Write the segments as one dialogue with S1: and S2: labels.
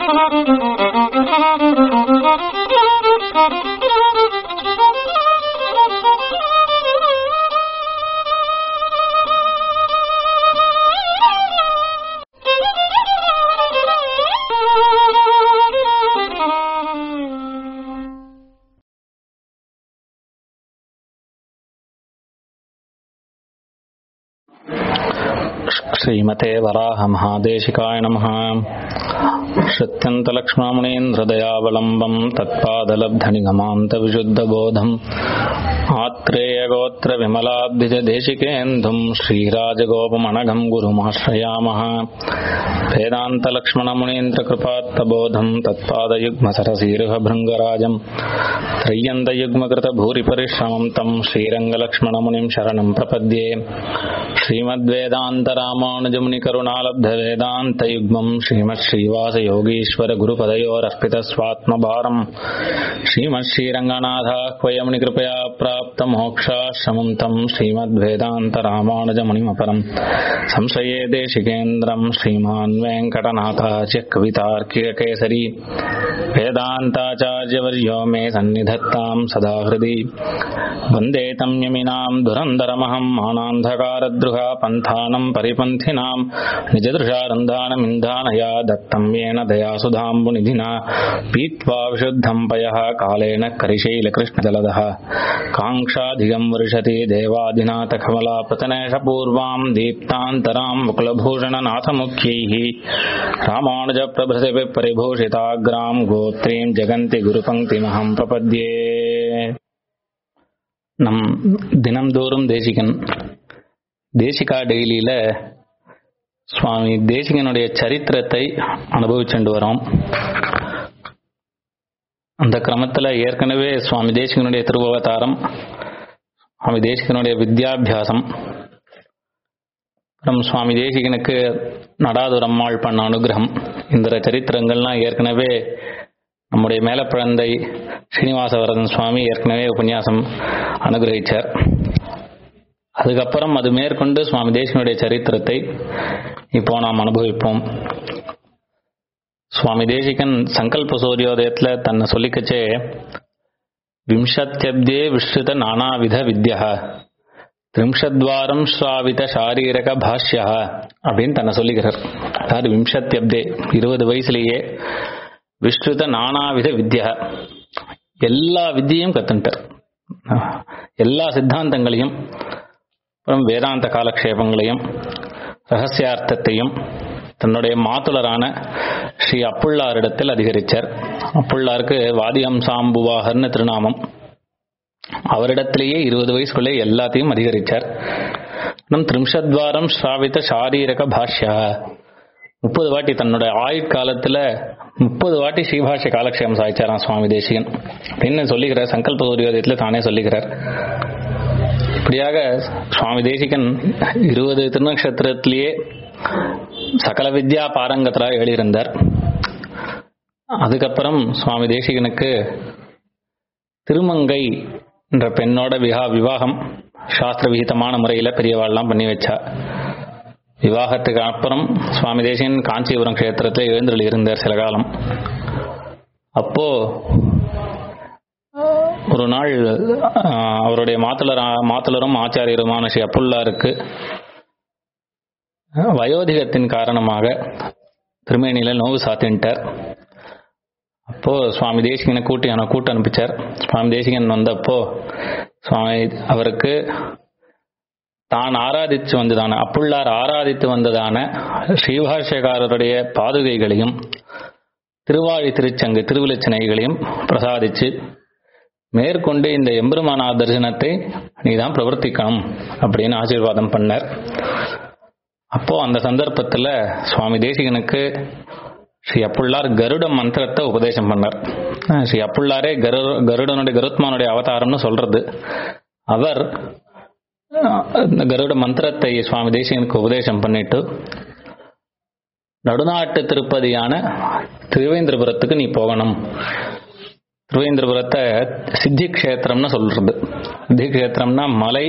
S1: श्रीमते वराहमहादेशिकाय नमः श्रुत्यन्तलक्ष्मणमुनीन्द्रदयावलम्बम् तत्पादलब्धनिगमान्तविशुद्धबोधम् आत्रेयगोत्रविमलाब्धिजदेशिकेन्दुम् श्रीराजगोपमणघम् गुरुमाश्रयामः वेदान्तलक्ष्मणमुनीन्द्रकृपात्तबोधम् तत्पादयुग्मसरसीरुहभृङ्गराजम् त्रय्यन्तयुग्मकृतभूरिपरिश्रमम् तम् श्रीरङ्गलक्ष्मणमुनिम् शरणम् प्रपद्ये श्रीमद्वेदान्तरामानुजमुनिकरुणालब्धवेदान्तयुग्मम् श्रीमच्छ्रीवासयोगीश्वरगुरुपदयोरर्पितस्वात्मभारम् श्रीमच्छ्रीरङ्गनाथाह्वयमुनिकृपया प्राप्तमोक्षाश्रमम् तम् श्रीमद्वेदान्तरामानुजमुनिमपरम् संशये देशिकेन्द्रम् श्रीमान् वेङ्कटनाथाच्य कवितार्किककेसरी वेदान्ताचार्यवर्यो मे सन्निधत्ताम् सदा हृदि वन्दे तम् यमिनाम् धुरन्धरमहम् मानान्धकारद्रुहा पन्थानम् परिपन्थिनाम् निजदृशारन्धानमिन्धानया दत्तम् येन दयासुधाम्बुनिधिना पीत्वा विशुद्धम् पयः कालेन करिशैलकृष्णजलदः काङ्क्षाधिगम् वर्षति देवादिनाथकमलापतनेशपूर्वाम् दीप्तान्तराम् मुकुलभूषणनाथमुख्यैः रामानुजप्रभृतिभिः परिभूषिताग्राम् गोत्रीम् जगन्ति குருபங்கிமகம் பிரபத்யே நம் தினம்தோறும் தேசிகன் தேசிகா டெய்லியில சுவாமி தேசிகனுடைய சரித்திரத்தை அனுபவிச்சுட்டு வரோம் அந்த கிரமத்தில் ஏற்கனவே சுவாமி தேசிகனுடைய திருவவதாரம் சுவாமி தேசிகனுடைய வித்யாபியாசம் அப்புறம் சுவாமி தேசிகனுக்கு நடாதுர் அம்மாள் பண்ண அனுகிரகம் இந்த சரித்திரங்கள்லாம் ஏற்கனவே நம்முடைய மேலப்பிழந்தை ஸ்ரீனிவாசவரதன் சுவாமி ஏற்கனவே உபன்யாசம் அனுகிரகிச்சார் அதுக்கப்புறம் அது மேற்கொண்டு சுவாமி தேசிகனுடைய சரித்திரத்தை இப்போ நாம் அனுபவிப்போம் சுவாமி தேசிகன் சங்கல்ப சூரியோதயத்தில் தன்னை சொல்லிக்கச்சே விம்சத்தியப்தே விஸ்ருத நானாவித வித்யா திரிம்ஷத்வாரம் ஸ்ராவித சாரீரக பாஷ்யா அப்படின்னு தன்னை சொல்லிக்கிறார் அதாவது விம்சத்தியப்தே இருபது வயசுலேயே விஸ்ருத நானாவித வித்யா எல்லா வித்தியையும் கத்துட்டார் எல்லா சித்தாந்தங்களையும் அப்புறம் வேதாந்த காலக்ஷேபங்களையும் ரகசியார்த்தத்தையும் தன்னுடைய மாத்துலரான ஸ்ரீ அப்புள்ளாரிடத்தில் அதிகரித்தார் அப்புள்ளாருக்கு வாதியம்சாம்புவாகர்னு திருநாமம் அவரிடத்திலேயே இருபது வயசுக்குள்ளே எல்லாத்தையும் அதிகரித்தார் நம் திரிம்ஷத்வாரம் ஸ்ராவித சாரீரக பாஷ்யா முப்பது வாட்டி தன்னோட ஆயுட்காலத்தில் முப்பது வாட்டி ஸ்ரீபாஷ்ய காலக்ஷேமம் சாய்ச்சாராம் சுவாமி தேசிகன் அப்படின்னு சொல்லிக்கிறார் சங்கல்ப சூரியோதயத்தில் தானே சொல்லிக்கிறார் இப்படியாக சுவாமி தேசிகன் இருபது திருநக்ஷத்திரத்திலேயே சகல வித்யா பாரங்கத்தராக எழுதியிருந்தார் அதுக்கப்புறம் சுவாமி தேசிகனுக்கு திருமங்கை என்ற பெண்ணோட விவா விவாகம் சாஸ்திர விகிதமான முறையில் பெரியவாள்லாம் பண்ணி வச்சா விவாகத்துக்கு அப்புறம் சுவாமி தேசியன் காஞ்சிபுரம் கஷேத்திரத்தில் எழுந்தருள் இருந்தார் சில காலம் அப்போ ஒரு நாள் அவருடைய மாத்தலர் மாத்தலரும் ஆச்சாரியருமான ஸ்ரீ அப்புல்லாருக்கு வயோதிகத்தின் காரணமாக திருமேனியில் நோவு சாத்தின்ட்டார் அப்போ சுவாமி தேசிகனை கூட்டி அவனை கூட்டு அனுப்பிச்சார் சுவாமி தேசிகன் வந்தப்போ சுவாமி அவருக்கு தான் ஆராதித்து வந்ததான அப்புள்ளார் ஆராதித்து வந்ததான ஸ்ரீபாஷ்யக்காரருடைய பாதுகைகளையும் திருவாழி திருச்சங்கு திருவிழச்சனைகளையும் பிரசாதிச்சு மேற்கொண்டு இந்த எம்பெருமானா தரிசனத்தை நீதான் பிரவர்த்திக்கணும் அப்படின்னு ஆசீர்வாதம் பண்ணார் அப்போ அந்த சந்தர்ப்பத்தில் சுவாமி தேசிகனுக்கு ஸ்ரீ அப்புள்ளார் கருட மந்திரத்தை உபதேசம் பண்ணார் ஸ்ரீ அப்புள்ளாரே கரு கருடனுடைய கருத்மானுடைய அவதாரம்னு சொல்றது அவர் இந்த கருட மந்திரத்தை சுவாமி தேசிகனுக்கு உபதேசம் பண்ணிட்டு நடுநாட்டு திருப்பதியான திருவேந்திரபுரத்துக்கு நீ போகணும் திருவேந்திரபுரத்தை சித்தி கஷேத்திரம்னு சொல்றது சித்தி கஷேத்திரம்னா மலை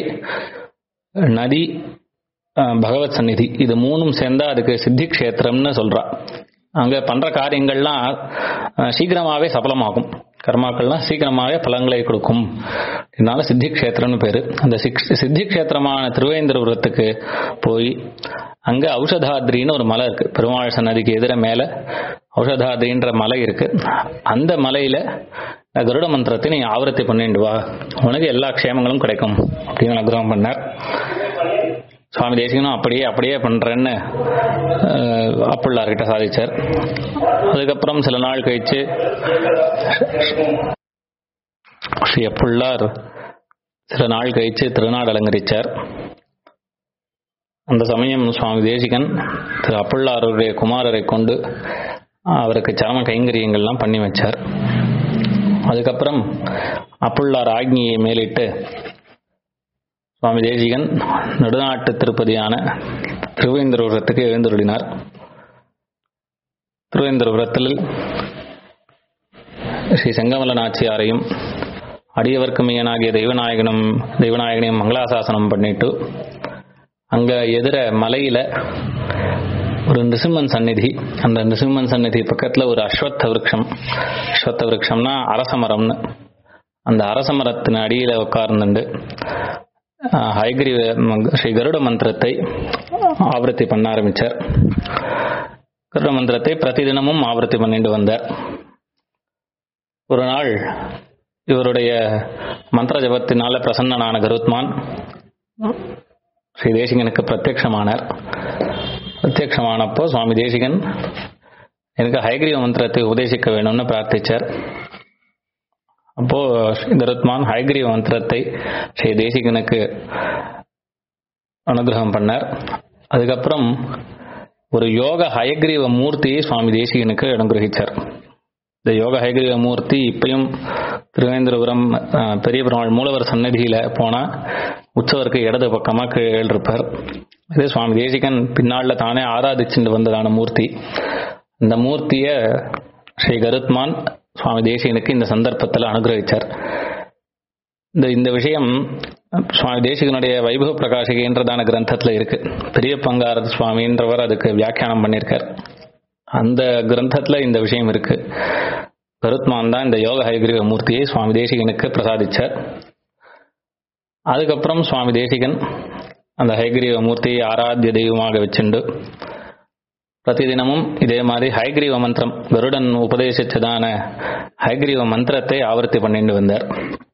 S1: நதி பகவத் சந்நிதி இது மூணும் சேர்ந்தா அதுக்கு சித்தி கஷேத்திரம்னு சொல்றா அங்க பண்ற காரியங்கள்லாம் அஹ், சீக்கிரமாவே சபலமாகும் கர்மாக்கள்லாம் சீக்கிரமாவே பலன்களை கொடுக்கும் இதனால சித்தி கஷேத்திரம்னு பேரு அந்த சிக்- சித்தி கஷேத்திரமான திருவேந்திரபுரத்துக்கு போய் அங்க ஔஷதாத்ரின்னு ஒரு மலை இருக்கு பெருமாள் சன்னதிக்கு எதிர மேல ஔஷதாத்ரின்ற மலை இருக்கு அந்த மலையில கருட மந்திரத்தை நீ ஆவர்த்தி பண்ணிட்டு வா உனக்கு எல்லா க்ஷேமங்களும் கிடைக்கும் அப்படின்னு அனுகிரகம் பண்ணார் சுவாமி தேசிகனும் அப்படியே அப்படியே பண்றேன்னு அஹ், அப்புள்ளார்கிட்ட சாதிச்சார் அதுக்கப்புறம் சில நாள் கழிச்சு ஸ்ரீ அப்புள்ளார் சில நாள் கழிச்சு திருநாடு அலங்கரிச்சார் அந்த சமயம் சுவாமி தேசிகன் திரு அப்புள்ளாருடைய குமாரரை கொண்டு அவருக்கு சரம கைங்கரியங்கள்லாம் பண்ணி வச்சார் அதுக்கப்புறம் அப்புள்ளார் ஆக்னியை மேலிட்டு சுவாமி தேசிகன் நடுநாட்டு திருப்பதியான திருவேந்திரபுரத்துக்கு எழுந்தருளினார் திருவேந்திரபுரத்தில் ஸ்ரீ செங்கமல நாச்சியாரையும் அடியவர்க்கு மையனாகிய தெய்வநாயகனும் தெய்வநாயகனையும் மங்களாசாசனம் பண்ணிட்டு அங்க எதிர மலையில ஒரு நிருசிம்மன் சந்நிதி அந்த நிருசிம்மன் சந்நிதி பக்கத்துல ஒரு அஸ்வத்த விருட்சம் அஸ்வத்த விருட்சம்னா அரச மரம்னு அந்த அரச மரத்தின் அடியில உட்கார்ந்துண்டு ஆஹ், ஹயக்ரீவ மங்க- ஸ்ரீ கருட மந்திரத்தை ஆவர்த்தி பண்ண ஆரம்பிச்சார் கருட மந்திரத்தை பிரதிதினமும் ஆவர்த்தி பண்ணிட்டு வந்தார் ஒரு நாள் இவருடைய மந்திர ஜபத்தினால பிரசன்னனான கருத்மான் ஸ்ரீ தேசிகனுக்கு பிரத்யக்ஷமானார் பிரத்யக்ஷமானப்போ சுவாமி தேசிகன் எனக்கு ஹயக்ரீவ மந்திரத்தை உபதேசிக்க வேணும்னு பிரார்த்திச்சார் அப்போ ஸ்ரீ கருத்மான் ஹயக்ரீவ மந்திரத்தை ஸ்ரீ தேசிகனுக்கு அனுகிரகம் பண்ணார் அதுக்கப்புறம் ஒரு யோக ஹயக்ரீவ மூர்த்தியை சுவாமி தேசிகனுக்கு அனுகிரகிச்சார் இந்த யோக ஹயக்ரீவ மூர்த்தி இப்பயும் திருவேந்திரபுரம் அஹ், பெரிய பெருமாள் மூலவர் சன்னதியில போனா உற்சவருக்கு இடது பக்கமா கீழே இருப்பார் இது சுவாமி தேசிகன் பின்னால தானே ஆராதிச்சுட்டு வந்ததான மூர்த்தி இந்த மூர்த்திய ஸ்ரீ கருத்மான் சுவாமி தேசிகனுக்கு இந்த சந்தர்ப்பத்தில் அனுகிரகிச்சார் இந்த இந்த விஷயம் சுவாமி தேசிகனுடைய வைபவ பிரகாசிகைன்றதான கிரந்தத்துல இருக்கு பெரிய பங்காரத் சுவாமின்றவர் அதுக்கு வியாக்கியானம் பண்ணியிருக்கார் அந்த கிரந்தத்துல இந்த விஷயம் இருக்கு கருத்மான் தான் இந்த யோக ஹயகிரீவ மூர்த்தியை சுவாமி தேசிகனுக்கு பிரசாதிச்சார் அதுக்கப்புறம் சுவாமி தேசிகன் அந்த ஹயகிரீவ மூர்த்தியை ஆராத்திய தெய்வமாக வச்சுண்டு பிரதிதினமும் இதே மாதிரி ஹயக்ரீவ மந்திரம் கருடன் உபதேசிச்சதான ஹயக்ரீவ மந்திரத்தை ஆவர்த்தி பண்ணிட்டு வந்தார்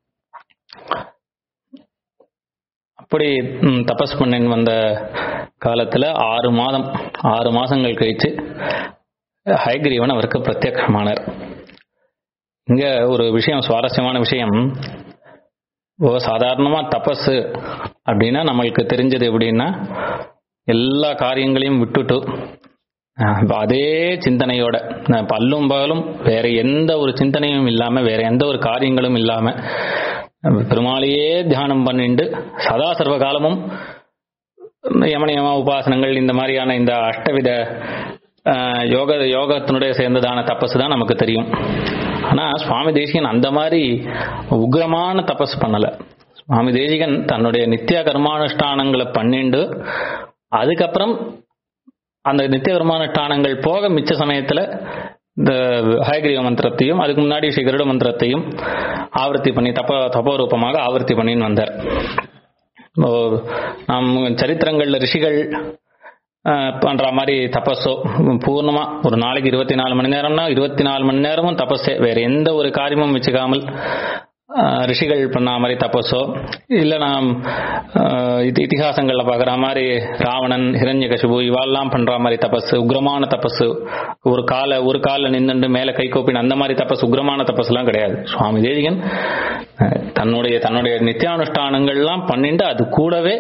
S1: அப்படி ம், தபஸ் பண்ணின்னு வந்த காலத்துல ஆறு மாதம் ஆறு மாசங்கள் கழிச்சு ஹயக்ரீவன் அவருக்கு பிரத்யக்ஷமானார் இங்க ஒரு விஷயம் சுவாரஸ்யமான விஷயம் இப்போ சாதாரணமா தபஸ் அப்படின்னா நம்மளுக்கு தெரிஞ்சது எப்படின்னா எல்லா காரியங்களையும் விட்டுட்டு அஹ், அதே சிந்தனையோட அஹ், பல்லும் பகலும் வேற எந்த ஒரு சிந்தனையும் இல்லாம வேற எந்த ஒரு காரியங்களும் இல்லாம அஹ், பெருமாளையே தியானம் பண்ணிண்டு சதா சர்வ காலமும் யமனியம உபாசனங்கள் இந்த மாதிரியான இந்த அஷ்டவித அஹ், யோக யோகத்தினுடைய சேர்ந்ததான தபஸ் தான் நமக்கு தெரியும் ஆனா சுவாமி தேசிகன் அந்த மாதிரி உக்ரமான தபஸ் பண்ணல சுவாமி தேசிகன் தன்னுடைய நித்திய கர்மானுஷ்டானங்களை பண்ணிண்டு அதுக்கப்புறம் அந்த நித்திய கர்மானுஷ்டானங்கள் போக மிச்ச சமயத்துல இந்த ஹயக்ரீவ மந்திரத்தையும் அதுக்கு முன்னாடி ஸ்ரீ கருட மந்திரத்தையும் ஆவர்த்தி பண்ணி தப்ப தபோரூபமாக ஆவர்த்தி பண்ணின்னு வந்தார் ஓ, நாம் சரித்திரங்கள்ல ரிஷிகள் அஹ், பண்ற மாதிரி தபஸோ பூர்ணமா ஒரு நாளைக்கு இருபத்தி நாலு மணி நேரம்னா இருபத்தி நாலு மணி நேரமும் தபஸே வேற எந்த ஒரு காரியமும் வச்சுக்காமல் அஹ், ரிஷிகள் பண்ண மாதிரி தபஸோ இல்ல நாம் அஹ், இது இதிகாசங்கள்ல பாக்குற மாதிரி ராவணன் ஹிரண்யகசிபு இவாள்லாம் பண்ற மாதிரி தபஸ் உக்ரமான தபஸ் ஒரு கால ஒரு கால நின்னுண்டு மேல கை கோப்பின் அந்த மாதிரி தபஸ் உக்ரமான தபஸ் எல்லாம் கிடையாது சுவாமி தேசிகன் அஹ், தன்னுடைய தன்னுடைய நித்தியானுஷ்டானங்கள்லாம் பண்ணிட்டு அது கூடவே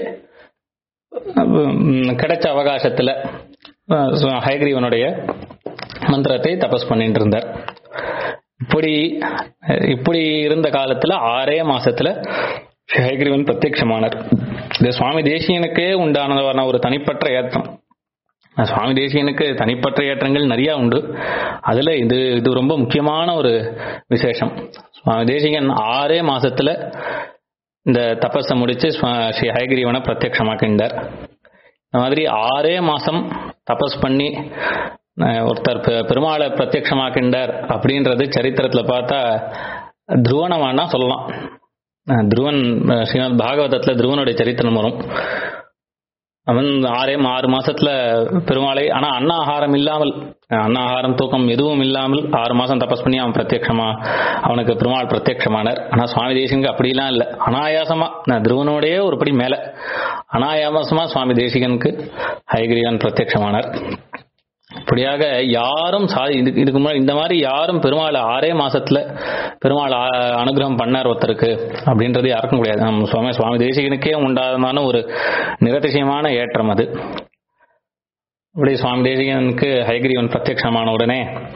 S1: உம், கிடைச்ச அவகாசத்துல அஹ், சு- ஹயக்ரீவனுடைய மந்திரத்தை தபஸ் பண்ணிட்டு இருந்தார் இப்படி அஹ், இப்படி இருந்த காலத்துல ஆறே மாசத்துல ஸ்ரீ ஹயக்ரீவன் பிரத்யட்சமானார் இது சுவாமி தேசியனுக்கே உண்டானதான ஒரு தனிப்பட்ட ஏற்றம் அஹ், சுவாமி தேசியனுக்கு தனிப்பட்ட ஏற்றங்கள் நிறைய உண்டு அதுல இது இது ரொம்ப முக்கியமான ஒரு விசேஷம் சுவாமி தேசிகன் ஆறே மாசத்துல இந்த தபஸை முடிச்சு சுவா- ஸ்ரீ ஹயகிரீவனை பிரத்யட்சமாக்கின்றார் இந்த மாதிரி ஆறே மாசம் தபஸ் பண்ணி அஹ் ஒருத்தர் பெ- பெருமாளை பிரத்யட்சமாக்கின்றார் அப்படின்றது சரித்திரத்துல பார்த்தா துருவனை வேணா சொல்லலாம் அஹ் துருவன் அஹ் ஸ்ரீமத் பாகவதத்துல துருவனுடைய சரித்திரம் வரும் அவன் ஆறே ஆறு மாசத்துல பெருமாளை ஆனா அன்ன ஆகாரம் இல்லாமல் அஹ் அன்ன ஆகாரம் தூக்கம் எதுவும் இல்லாமல் ஆறு மாசம் தபஸ் பண்ணி அவன் பிரத்யட்சமா அவனுக்கு பெருமாள் பிரத்யட்சமானார் ஆனா சுவாமி தேசிகனுக்கு அப்படிலாம் இல்லை அனாயாசமா நான் துருவனோடயே ஒரு படி மேல அனாயாசமா சுவாமி தேசிகனுக்கு ஹைகிரீவன் பிரத்யட்சமானார் இப்படியாக யாரும் சாதி இதுக்கு இதுக்கு முன்னாடி இந்த மாதிரி யாரும் பெருமாள் ஆறே மாசத்துல பெருமாள் ஆ- அனுகிரகம் பண்ணார் ஒருத்தருக்கு அப்படின்றது யாருக்கும் முடியாது நம்ம சுவாமி சுவாமி தேசிகனுக்கே உண்டாதமான ஒரு நிரதிசயமான ஏற்றம் அது அப்படி சுவாமி தேசிகனுக்கு ஹைகிரீவன் பிரத்யட்சமான உடனே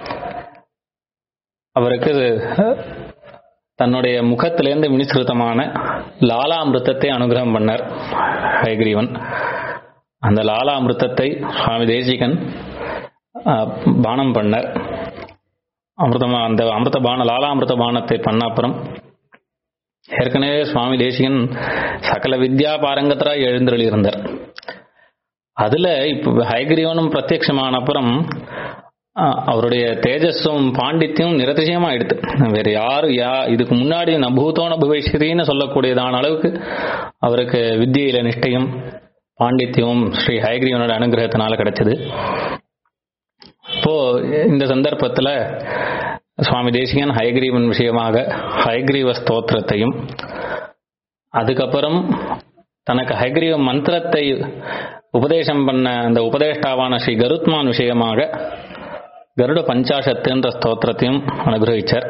S1: அவருக்கு தன்னுடைய முகத்திலிருந்து வினிசிருத்தமான லாலாமிருத்தத்தை அனுகிரகம் பண்ணார் ஹைகிரீவன் அந்த லாலாமிருத்தத்தை சுவாமி தேசிகன் ஆஹ், பானம் பண்ணார் அமிர்தமா அந்த அமிர்த பான லாலாமிருத பானத்தை பண்ண அப்புறம் ஏற்கனவே சுவாமி தேசிகன் சகல வித்யா பாரங்கத்தராய் எழுந்தருளி இருந்தார் அதுல இப்ப ஹைகிரீவனும் பிரத்யட்சமான அப்புறம் ஆஹ், அவருடைய தேஜஸும் பாண்டித்யம் நிரதிசயமா ஆயிடுது வேற யாரும் யா இதுக்கு முன்னாடி நபூதோன புவேஸ்வரின்னு சொல்லக்கூடியதான அளவுக்கு அவருக்கு வித்தியில நிஷ்டையும் பாண்டித்யமும் ஸ்ரீ ஹயக்ரீவனோட அனுகிரகத்தினால கிடைச்சது இப்போ இந்த சந்தர்ப்பத்துல சுவாமி தேசிகன் ஹயக்ரீவன் விஷயமாக ஹயக்ரீவ ஸ்தோத்திரத்தையும் அதுக்கப்புறம் தனக்கு ஹயக்ரீவ மந்திரத்தை உபதேசம் பண்ண அந்த உபதேஷ்டாவான ஸ்ரீ கருத்மான் விஷயமாக கருட பஞ்சாசத்துன்ற ஸ்தோத்திரத்தையும் அனுகிரகிச்சார்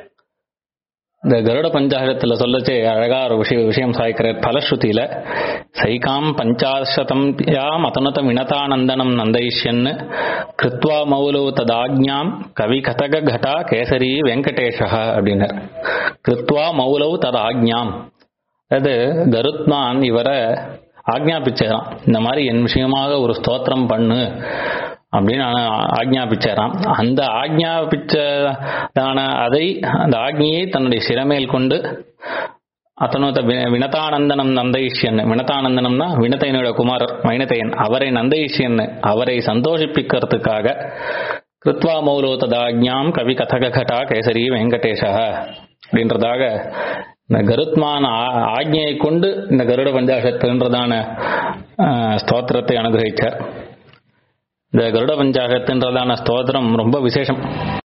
S1: இந்த கருட பஞ்சாசத்துல சொல்லச்சே அழகா ஒரு விஷய விஷயம் சாய்க்கிறார் பலஸ்ருதியில சைகாம் பஞ்சாசதம் யாம் அதனுத வினதானந்தனம் நந்தைஷ்யன் கிருத்வா மௌலோ ததாஜ்ஞாம் கவி கதக கடா கேசரி வெங்கடேஷா அப்படின்னார் கிருத்வா மௌலௌ ததாஜ்ஞாம் அதாவது கருத்மான் இவரை ஆக்ஞாபிச்சாராம் இந்த மாதிரி என் விஷயமாக ஒரு ஸ்தோத்திரம் பண்ணு அப்படின்னு ஆ- ஆக்ஞாபிச்சாராம் அந்த ஆக்ஞாபிச்சதான அதை அந்த ஆக்ஞையை தன்னுடைய சிறமேல் கொண்டு அத்தனோத்த வி- வினதானந்தனம் நந்தைஷ்யன் வினதானந்தனம்னா வினதையனோட குமாரர் மைனதையன் அவரை நந்தைஷ்யன் அவரை சந்தோஷிப்பிக்கிறதுக்காக கிருத்வா மௌலோ ததாஜ்ஞாம் கவி கதக கடா கேசரி வெங்கடேஷா அப்படின்றதாக இந்த கருத்மான ஆ- ஆக்ஞையை கொண்டு இந்த கருட பஞ்சாசத்துன்றதான ஆ, ஸ்தோத்திரத்தை அனுகிரகிச்சார் இந்த கருட பஞ்சாகத்துன்றதான ஸ்தோத்திரம் ரொம்ப விசேஷம்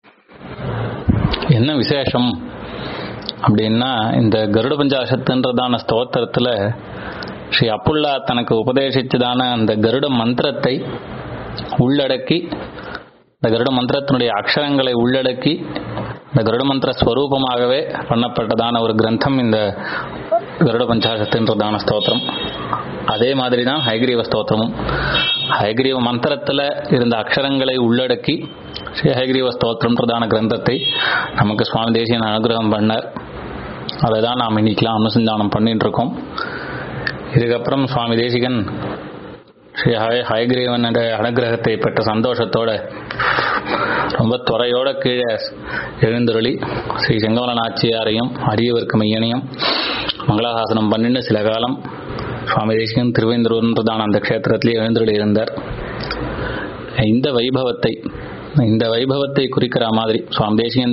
S1: என்ன விசேஷம் அப்படின்னா இந்த கருட பஞ்சாசத்துன்றதான ஸ்தோத்திரத்துல ஸ்ரீ அப்புல்லா தனக்கு உபதேசிச்சதான அந்த கருட மந்திரத்தை உள்ளடக்கி இந்த கருட மந்திரத்தினுடைய அக்ஷரங்களை உள்ளடக்கி இந்த கருட மந்திர ஸ்வரூபமாகவே பண்ணப்பட்டதான ஒரு கிரந்தம் இந்த கருட பஞ்சாசத்துன்றதான ஸ்தோத்திரம் அதே மாதிரி தான் ஹைகிரீவ ஸ்தோத்திரமும் ஹைகிரீவ மந்திரத்துல இருந்த அக்ஷரங்களை உள்ளடக்கி ஸ்ரீ ஹைகிரீவ ஸ்தோத்திரம்ன்றதான கிரந்தத்தை நமக்கு சுவாமி தேசியன் அனுகிரகம் பண்ணார் அதை தான் நாம் இன்னைக்கெல்லாம் அனுசந்தானம் பண்ணிட்டு இருக்கோம் இதுக்கப்புறம் சுவாமி தேசிகன் ஸ்ரீ ஹய ஹயகிரீவனுடைய அனுகிரகத்தை பெற்ற சந்தோஷத்தோட ரொம்ப துறையோட கீழே எழுந்தருளி ஸ்ரீ செங்கமல நாச்சியாரையும் அரியவர்க்கு மையனையும் மங்களாசாசனம் பண்ணிட்டு சில காலம் சுவாமி தேசிகன் திருவேந்திரன்றதான அந்த க்ஷேத்திரத்திலே எழுந்தருளி இருந்தார் இந்த வைபவத்தை இந்த வைபவத்தை குறிக்கிற மாதிரி சுவாமி தேசிகன்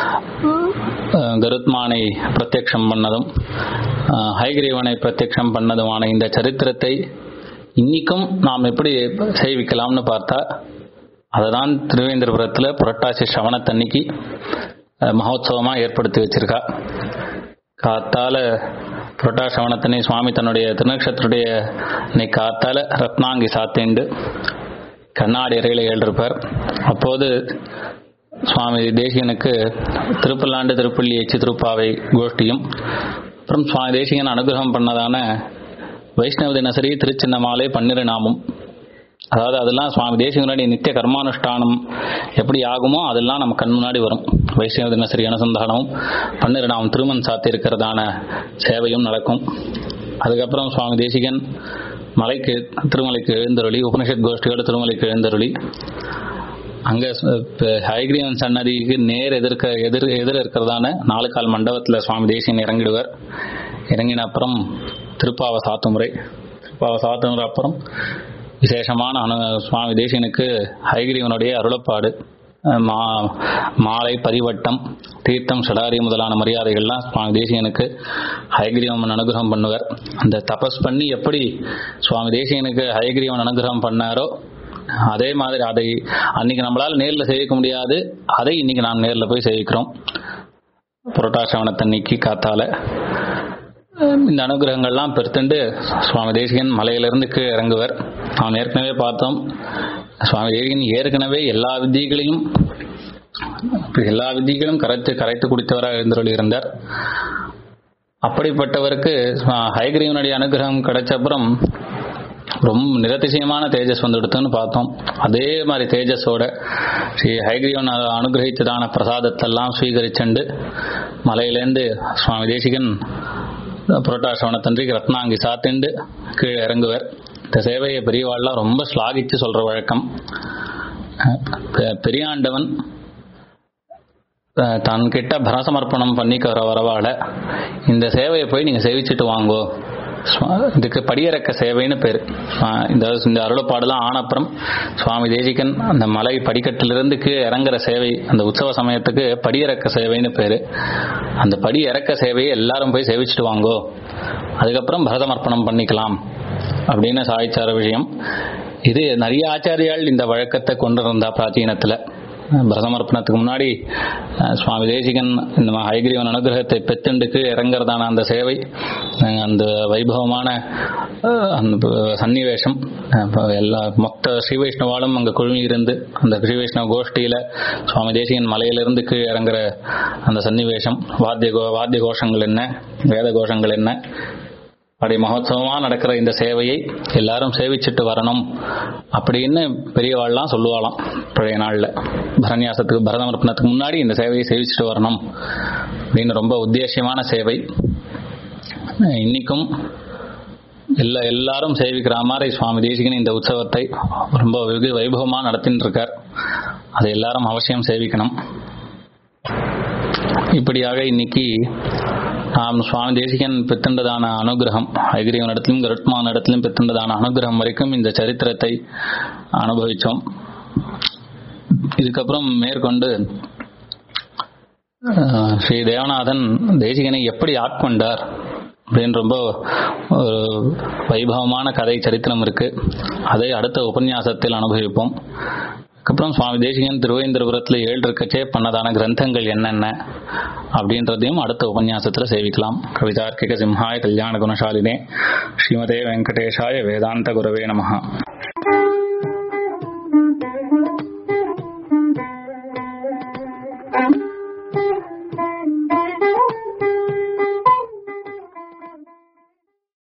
S1: அஹ், கருத்மானை பிரத்யக்ஷம் பண்ணதும் அஹ், ஹைகிரீவனை பிரத்யக்ஷம் பண்ணதுமான இந்த சரித்திரத்தை இன்னிக்கும் நாம் எப்படி செய்விக்கலாம்னு பார்த்தா அதை தான் திருவேந்திரபுரத்தில் புரட்டாசி சவணத்தன்னைக்கு அஹ், மகோத்சவமா ஏற்படுத்தி வச்சிருக்கா காத்தால புரட்டாசி சவணத்தனை சுவாமி தன்னுடைய திருநக்ஷத்தினுடைய இன்னைக்கு காத்தால ரத்னாங்கி சாத்தேண்டு கண்ணாடி அறையில் எழுதிருப்பார் அப்போது சுவாமி தேசிகனுக்கு திருப்பல்லாண்டு திருப்பள்ளி எச்சி திருப்பாவை கோஷ்டியும் அப்புறம் சுவாமி தேசிகன் அனுகிரகம் பண்ணதான வைஷ்ணவ தினசரி திருச்சின்னமாலை பன்னிரு நாமம் அதாவது அதெல்லாம் சுவாமி தேசிகனுடைய நித்திய கர்மானுஷ்டானம் எப்படி ஆகுமோ அதெல்லாம் நம்ம கண் முன்னாடி வரும் வைஷ்ணவ தினசரி அனுசந்தானமும் பன்னிரு நாமம் திருமண் சாத்தி இருக்கிறதான சேவையும் நடக்கும் அதுக்கப்புறம் சுவாமி தேசிகன் மலைக்கு திருமலைக்கு எழுந்தருளி உபனிஷத் கோஷ்டியோட திருமலைக்கு எழுந்தருளி அங்க ச- இப்ப ஹயக்ரீவன் சன்னதிக்கு நேர் எதிர்க்க எதிர் எதிர இருக்கிறதான நாலு கால் மண்டபத்துல சுவாமி தேசியன் இறங்கிடுவார் இறங்கின அப்புறம் திருப்பாவை சாத்துமுறை திருப்பாவை சாத்துமுறை அப்புறம் விசேஷமான அனு சுவாமி தேசிகனுக்கு ஹைகிரீவனுடைய அருளப்பாடு மா மாலை பரிவட்டம் தீர்த்தம் சடாரி முதலான மரியாதைகள்லாம் சுவாமி தேசிகனுக்கு ஹயகிரீவன் அனுகிரகம் பண்ணுவார் அந்த தபஸ் பண்ணி எப்படி சுவாமி தேசிகனுக்கு ஹயகிரீவன் அனுகிரகம் பண்ணாரோ அதே மாதிரி அதை அன்னைக்கு நம்மளால நேரில் சேவிக்க முடியாது அதை இன்னைக்கு நாம் நேரில் போய் சேவிக்கிறோம் புரட்டாசிரவணத்தன்னைக்கு காத்தால இந்த அனுகிரகங்கள்லாம் பெருத்துண்டு சுவாமி தேசிகன் மலையிலிருந்து கீழே இறங்குவர் நாம் ஏற்கனவே பார்த்தோம் சுவாமி தேசிகன் ஏற்கனவே எல்லா வித்தியங்களையும் எல்லா வித்தியங்களும் கரைத்து கரைத்து குடித்தவராக இருந்தருள் இருந்தார் அப்படிப்பட்டவருக்கு ஹைகிரீவனுடைய அனுகிரகம் கிடைச்சப்புறம் ரொம்ப நிரதிசயமான தேஜஸ் வந்துடுத்துன்னு பார்த்தோம் அதே மாதிரி தேஜஸோட ஸ்ரீ ஹைகிரீவன் அனுகிரகித்ததான பிரசாதத்தெல்லாம் ஸ்வீகரிச்சுண்டு மலையிலேருந்து சுவாமி தேசிகன் புரட்டாசவனத்தன்றைக்கு ரத்னாங்கி சாத்திண்டு கீழே இறங்குவர் இந்த சேவையை பெரியவாள்லாம் ரொம்ப ஸ்லாகிச்சு சொல்ற வழக்கம் பெரியாண்டவன் தன்கிட்ட பரசமர்ப்பணம் பண்ணிக்க வர வரவால இந்த சேவையை போய் நீங்க சேவிச்சுட்டு வாங்கோ இதுக்கு படியிறக்க சேவைன்னு பேர் இந்த இந்த அருளப்பாடுலாம் ஆனப்புறம் சுவாமி தேசிகன் அந்த மலை படிக்கட்டிலிருந்து கீழே இறங்குற சேவை அந்த உற்சவ சமயத்துக்கு படியிறக்க சேவைன்னு பேரு அந்த படி இறக்க சேவையை எல்லாரும் போய் சேவிச்சுட்டு வாங்கோ அதுக்கப்புறம் பரதமர்ப்பணம் பண்ணிக்கலாம் அப்படின்னு சாய்ச்சார விஷயம் இது நிறைய ஆச்சாரியால் இந்த வழக்கத்தை கொண்டு இருந்தா பிராச்சீனத்துல பிரசமர்ப்பணத்துக்கு முன்னாடி சுவாமி தேசிகன் இந்த ஹைகிரீவன் அனுகிரகத்தை பெத்தண்டுக்கு இறங்குறதான அந்த சேவை அந்த வைபவமான அந்த சன்னிவேஷம் எல்லா மொத்த ஸ்ரீ வைஷ்ணவாலும் அங்கே குழுமி இருந்து அந்த ஸ்ரீ வைஷ்ணவ கோஷ்டியில சுவாமி தேசிகன் மலையிலிருந்து கீழே இறங்குற அந்த சன்னிவேஷம் வாத்திய கோ வாத்திய கோஷங்கள் என்ன வேத கோஷங்கள் என்ன அப்படி மகோத்சவமா நடக்கிற இந்த சேவையை எல்லாரும் சேவிச்சுட்டு வரணும் அப்படின்னு பெரியவாள்லாம் சொல்லுவாளாம் பழைய நாள்ல பரநியாசத்துக்கு பரதமர்ப்பணத்துக்கு முன்னாடி இந்த சேவையை சேவிச்சுட்டு வரணும் அப்படின்னு ரொம்ப உத்தேசியமான சேவை இன்னைக்கும் எல்லா எல்லாரும் சேவிக்கிற மாதிரி சுவாமி தேசிகன் இந்த உற்சவத்தை ரொம்ப வெகு வைபவமா நடத்தின்னு இருக்கார் அதை எல்லாரும் அவசியம் சேவிக்கணும் இப்படியாக இன்னைக்கு நாம் சுவாமி தேசிகன் பெற்றுண்டதான அனுகிரகம் ஐகிரியவன் இடத்திலும் கருட்மான் இடத்திலும் பெற்றுண்டதான அனுகிரகம் வரைக்கும் இந்த சரித்திரத்தை அனுபவித்தோம் இதுக்கப்புறம் மேற்கொண்டு ஸ்ரீ தேவநாதன் தேசிகனை எப்படி ஆட்கொண்டார் அப்படின்னு ரொம்ப வைபவமான கதை சரித்திரம் இருக்கு அதை அடுத்த உபன்யாசத்தில் அனுபவிப்போம் அதுக்கப்புறம் சுவாமி தேசிகன் திருவேந்திரபுரத்தில் ஏழு இருக்கச்சே பண்ணதான கிரந்தங்கள் என்னென்ன அப்படின்றதையும் அடுத்த உபன்யாசத்தில் சேவிக்கலாம் கவிதார்க்கிக சிம்ஹாய கல்யாண குணசாலினே ஸ்ரீமதே வெங்கடேஷாய வேதாந்த குரவே நமஹா